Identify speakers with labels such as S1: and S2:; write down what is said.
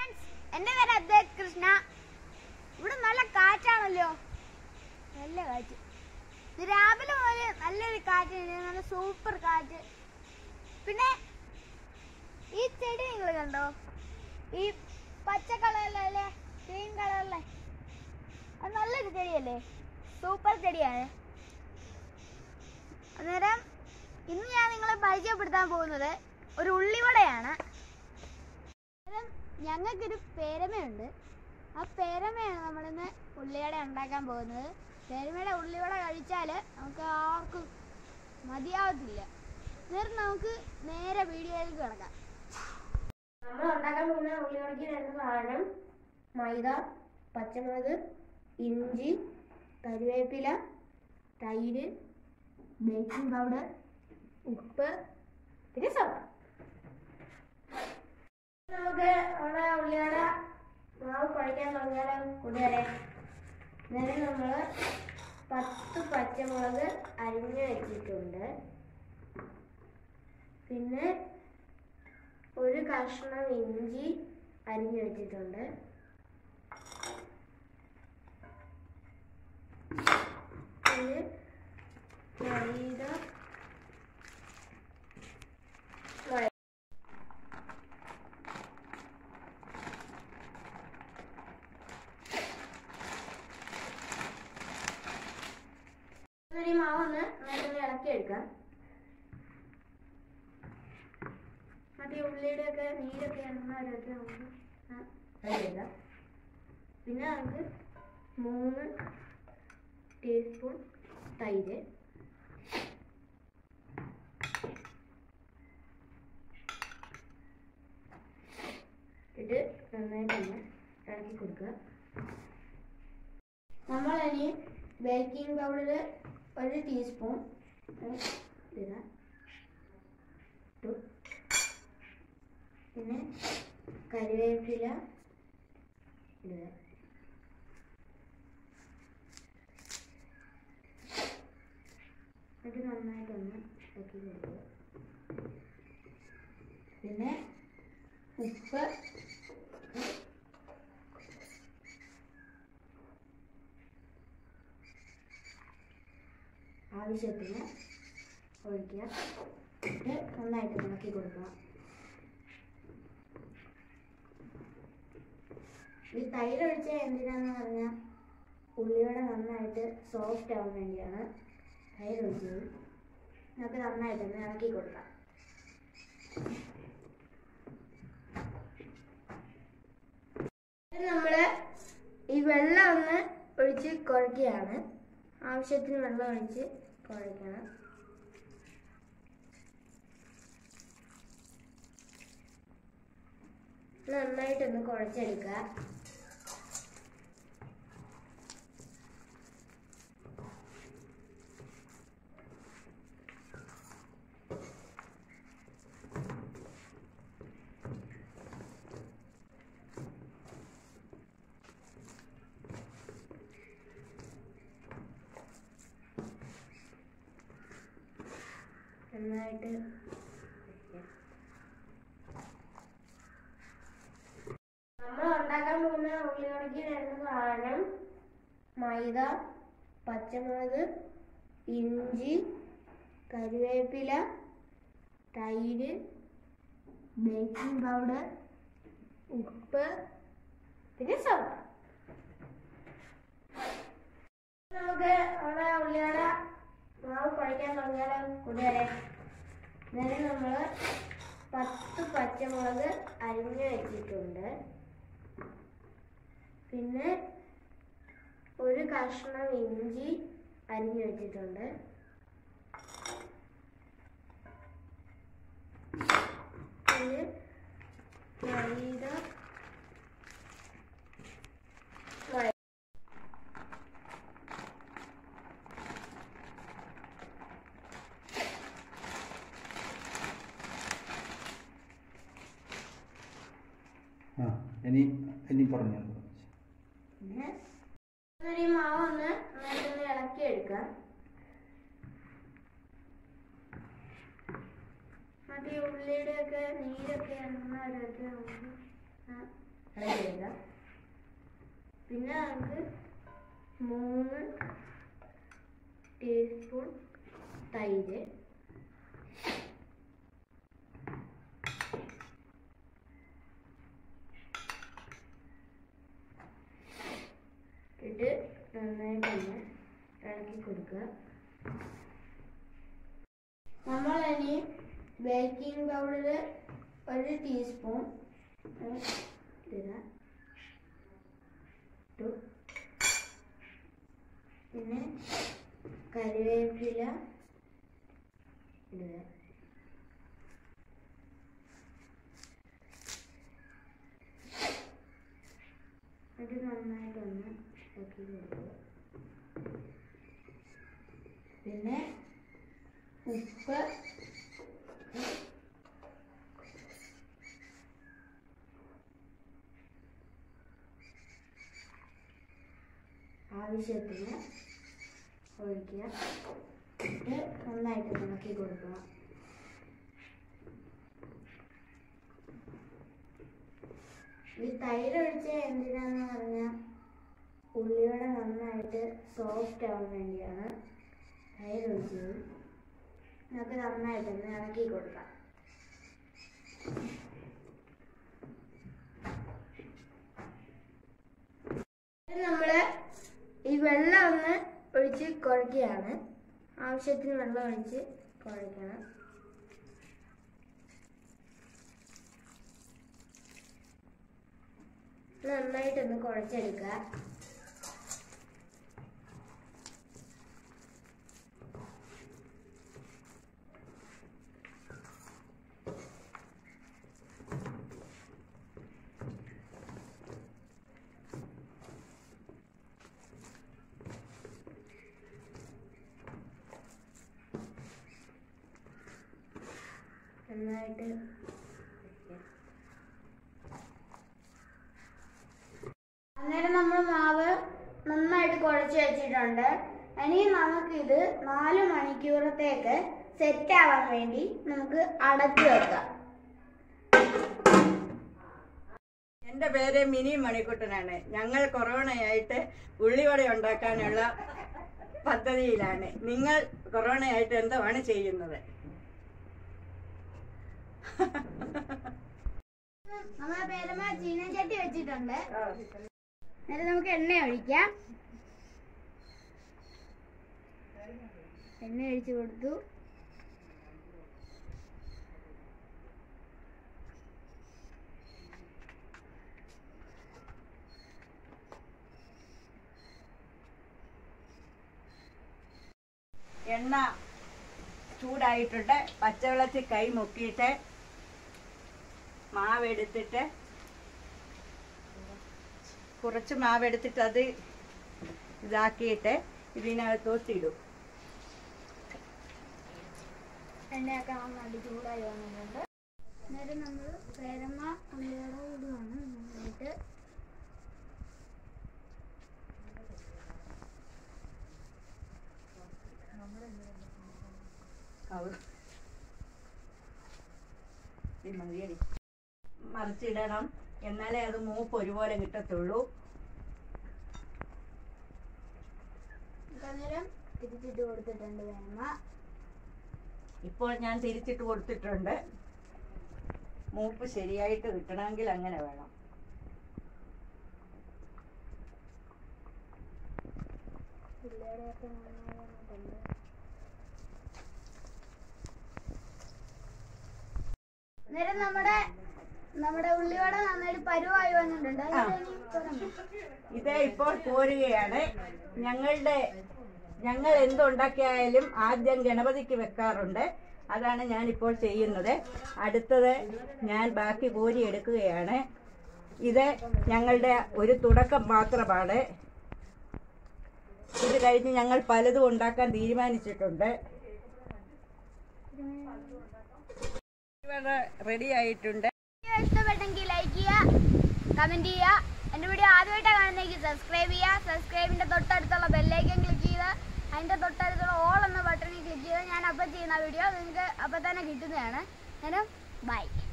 S1: Friends എന്റെ പേര് അദ്വൈത് കൃഷ്ണ ഇവിടെ നല്ല കാറ്റാണല്ലോ നല്ല കാറ്റ് ഇത് രാവിലെ മുതൽ നല്ലൊരു കാറ്റ് ഉണ്ട്. നല്ല സൂപ്പർ കാറ്റ് പിന്നെ ഈ ചെടി നിങ്ങൾ കണ്ടോ ഈ പച്ച കളറിലല്ലേ ഗ്രീൻ കളറിലെ അത് നല്ലൊരു ചെടിയല്ലേ സൂപ്പർ ചെടിയാണ് അന്നേരം ഇന്ന് ഞാൻ നിങ്ങളെ പരിചയപ്പെടുത്താൻ പോകുന്നത് ഒരു ഉള്ളിവടയാണ് അന്നേരം ഞങ്ങൾക്കൊരു പേരമയുണ്ട് ആ പേരമയാണ് നമ്മളിന്ന് ഉള്ളിവട ഉണ്ടാക്കാൻ പോകുന്നത് പേരമയുടെ ഉള്ളിവട കഴിച്ചാൽ നമുക്ക് ആർക്കും മതിയാവത്തില്ല അന്നേരം നമുക്ക് നേരെ വീഡിയോയിലേക്ക് കിടക്കാം
S2: നമ്മൾ ഉണ്ടാക്കാൻ പോകുന്ന ഉള്ളിവടയ്ക്ക് വേണ്ട സാധനം മൈദ പച്ചമുളക് ഇഞ്ചി കരുവേപ്പില തൈര് ബേക്കിംഗ് പൗഡർ ഉപ്പ് പിന്നെ സോഡ നമുക്ക് നമ്മുടെ ഉള്ളിവട മാവ് കുഴയ്ക്കാൻ തുടങ്ങിയാലോ കൂട്ടുകാരെ നേരെ നമ്മൾ പത്ത് പച്ചമുളക് അരിഞ്ഞു വെച്ചിട്ടുണ്ട് പിന്നെ ഒരു കഷ്ണം ഇഞ്ചി അരിഞ്ഞു വെച്ചിട്ടുണ്ട് പിന്നെ മൈദ മൈ- ഈ മാവൊന്ന് നന്നായിട്ടൊന്ന് ഇളക്കി എടുക്കാം മറ്റേ ഉള്ളിയുടെ ഒക്കെ നീരൊക്കെ ഇറങ്ങുന്നവരൊക്കെ നമുക്ക് ആ എടുക്കാം പിന്നെ നമുക്ക് മൂന്ന് ടീസ്പൂൺ തൈര് ഇത് നന്നായിട്ടൊന്ന് ഇളക്കി കൊടുക്കുക നമ്മളിനി ബേക്കിംഗ് പൗഡർ ഒരു ടീസ്പൂൺ ഇടാം ഇട്ടു പിന്നെ കറിവേപ്പില ഇടുക ഇത് നന്നായിട്ടൊന്ന് ഇളക്കി കൊടുക്കുക പിന്നെ ഉപ്പ് ആവശ്യത്തിന് ഒഴിക്കുക ഇത് നന്നായിട്ട് ഇളക്കി കൊടുക്കുക ഈ തൈര് ഒഴിച്ച എന്തിനാന്ന് പറഞ്ഞാൽ ഉള്ളിവട നന്നായിട്ട് സോഫ്റ്റ് ആവാൻ വേണ്ടിയാണ് തൈര് ഒഴിച്ചത് നമുക്ക് നന്നായിട്ടൊന്ന് ഇളക്കി കൊടുക്കാം നമ്മൾ ഈ വെള്ളം ഒന്ന് ഒഴിച്ച് കുഴക്കുകയാണ് ആവശ്യത്തിന് വെള്ളം ഒഴിച്ച് കുഴക്കണം നന്നായിട്ടൊന്ന് കുഴച്ചെടുക്കുക നന്നായിട്ട് നമ്മൾ ഉണ്ടാക്കാൻ പോകുന്ന ഉള്ളിവടയ്ക്ക് വേണ്ട സാധനം മൈദ പച്ചമുളക് ഇഞ്ചി കറിവേപ്പില തൈര് ബേക്കിംഗ് പൗഡർ ഉപ്പ് പിന്നെ സോഡ നമുക്ക് നമ്മുടെ ഉള്ളിവട മാവ് കുഴയ്ക്കാൻ തുടങ്ങിയാലോ കൂട്ടുകാരെ നേരെ നമ്മൾ പത്ത് പച്ചമുളക് അരിഞ്ഞു വെച്ചിട്ടുണ്ട് പിന്നെ ഒരു കഷ്ണം ഇഞ്ചി അരിഞ്ഞു വെച്ചിട്ടുണ്ട് പിന്നെ മൈദ മൈ-
S3: ആ ഇനി ഇനി പറഞ്ഞു
S2: പിന്നെ ഈ മാവ് ഒന്ന് നന്നായിട്ടൊന്ന് ഇളക്കി എടുക്കാം മറ്റേ ഉള്ളിയുടെ ഒക്കെ നീരൊക്കെ ഇറങ്ങുന്നവരൊക്കെ നമുക്ക് ആ ഇളക്കിയെടുക്കുക പിന്നെ നമുക്ക് മൂന്ന് ടീസ്പൂൺ തൈര് ഇട്ട് നന്നായിട്ടൊന്ന് ഇളക്കി കൊടുക്കുക നമ്മൾ ഇനി ബേക്കിംഗ് പൗഡർ ഒരു ടീസ്പൂൺ ഇടുക ഇട്ടു പിന്നെ കറിവേപ്പില ഇടുക അത് നന്നായിട്ടൊന്ന് ഇളക്കി കൊടുക്കുക പിന്നെ ഉപ്പ് ആവശ്യത്തിന് ഒഴിക്കുക എന്നിട്ട് നന്നായിട്ട് ഇളക്കി കൊടുക്കുക ഈ തൈര് ഒഴിച്ച എന്തിനാന്ന് പറഞ്ഞാൽ ഉള്ളിവട നന്നായിട്ട് സോഫ്റ്റ് ആവാൻ വേണ്ടിയാണ് തൈര് ഒഴിച്ചത് നമുക്ക് നന്നായിട്ടൊന്ന് ഇളക്കി കൊടുക്കാം നമ്മൾ ഈ വെള്ളം ഒന്ന് ഒഴിച്ച് കുഴക്കുകയാണ് ആവശ്യത്തിന് വെള്ളം ഒഴിച്ച് കുഴക്കണം നന്നായിട്ടൊന്ന് കുഴച്ചെടുക്കുക നന്നായിട്ട് അന്നേരം നമ്മൾ മാവ് നന്നായിട്ട് കുഴച്ച് വെച്ചിട്ടുണ്ട് ഇനി നമുക്കിത് നാല് മണിക്കൂറത്തേക്ക് സെറ്റ് ആവാൻ വേണ്ടി നമുക്ക് അടച്ചു വെക്കാം
S4: എൻ്റെ പേര് മിനി മണിക്കുട്ടനാണ് ഞങ്ങൾ കൊറോണയായിട്ട് ഉള്ളിവട ഉണ്ടാക്കാനുള്ള പദ്ധതിയിലാണ് നിങ്ങൾ കൊറോണയായിട്ട് എന്താണ് ചെയ്യുന്നത്
S1: നമ്മളെ പേരമ്മ ചീനച്ചട്ടി വെച്ചിട്ടുണ്ട് എന്നിട്ട് നമുക്ക് എണ്ണ ഒഴിക്കാം എണ്ണ ഒഴിച്ചു കൊടുത്തു
S4: എണ്ണ ചൂടായിട്ടുണ്ട് പച്ചവെള്ളത്തിൽ കൈ മുക്കിയിട്ട് മാവെടുത്തിട്ട് കുറച്ച് മാവെടുത്തിട്ട് അത് ഇതാക്കിയിട്ട് ഇതിനകത്തോട്ടിടും
S1: എണ്ണയൊക്കെ നന്നായിട്ട് ചൂടായി വന്നിട്ടുണ്ട് അന്നേരം നമ്മൾ പേരമ്മ ഉള്ളിയോടെ ഇടുവാണ് നന്നായിട്ട്
S4: കവർ ഇത് മതിയടി മറിച്ചിടണം എന്നാലേ അത് മൂപ്പ് ഒരുപോലെ കിട്ടത്തുള്ളൂ
S1: അന്നേരം തിരിച്ചിട്ട് കൊടുത്തിട്ടുണ്ട് പേരമ്മ
S4: ഇപ്പോൾ ഞാൻ തിരിച്ചിട്ട് കൊടുത്തിട്ടുണ്ട് മൂപ്പ് ശരിയായിട്ട് കിട്ടണമെങ്കിൽ അങ്ങനെ വേണം
S1: ഉള്ളിയോടെയൊക്കെ നന്നായി വന്നിട്ടുണ്ട് അന്നേരം നമ്മുടെ നമ്മുടെ ഉള്ളിവട നന്നായിട്ട് പരുവായി വന്നിട്ടുണ്ട്
S4: ആ.
S1: അതിന് ഇനി തുറന്നു.
S4: ഇത് ഇപ്പോൾ കോരുകയാണ് ഞങ്ങളുടെ ഞങ്ങൾ എന്തുണ്ടാക്കിയായാലും ആദ്യം ഗണപതിക്ക് വെക്കാറുണ്ട് അതാണ് ഞാൻ ഇപ്പോൾ ചെയ്യുന്നത് അടുത്തത് ഞാൻ ബാക്കി കോരി എടുക്കുകയാണ് ഇത് ഞങ്ങളുടെ ഒരു തുടക്കം മാത്രമാണ് ഇത് കഴിഞ്ഞ് ഞങ്ങൾ പലതും ഉണ്ടാക്കാൻ തീരുമാനിച്ചിട്ടുണ്ട് റെഡി ആയിട്ടുണ്ട്
S1: വീഡിയോ ഇഷ്ടപ്പെട്ടെങ്കിൽ ലൈക്ക് ചെയ്യുക കമന്റ് ചെയ്യുക എൻ്റെ വീഡിയോ ആദ്യമായിട്ടാണ് കാണുന്നതെങ്കിൽ സബ്സ്ക്രൈബ് ചെയ്യുക സബ്സ്ക്രൈബിൻ്റെ തൊട്ടടുത്തുള്ള ബെല്ലൈക്കൻ ക്ലിക്ക് ചെയ്ത് അതിൻ്റെ തൊട്ടടുത്തുള്ള ഓൾ എന്ന ബട്ടണിൽ ക്ലിക്ക് ചെയ്ത് ഞാൻ അപ്പം ചെയ്യുന്ന വീഡിയോ നിങ്ങൾക്ക് അപ്പം തന്നെ കിട്ടുന്നതാണ് ഞാൻ ബൈ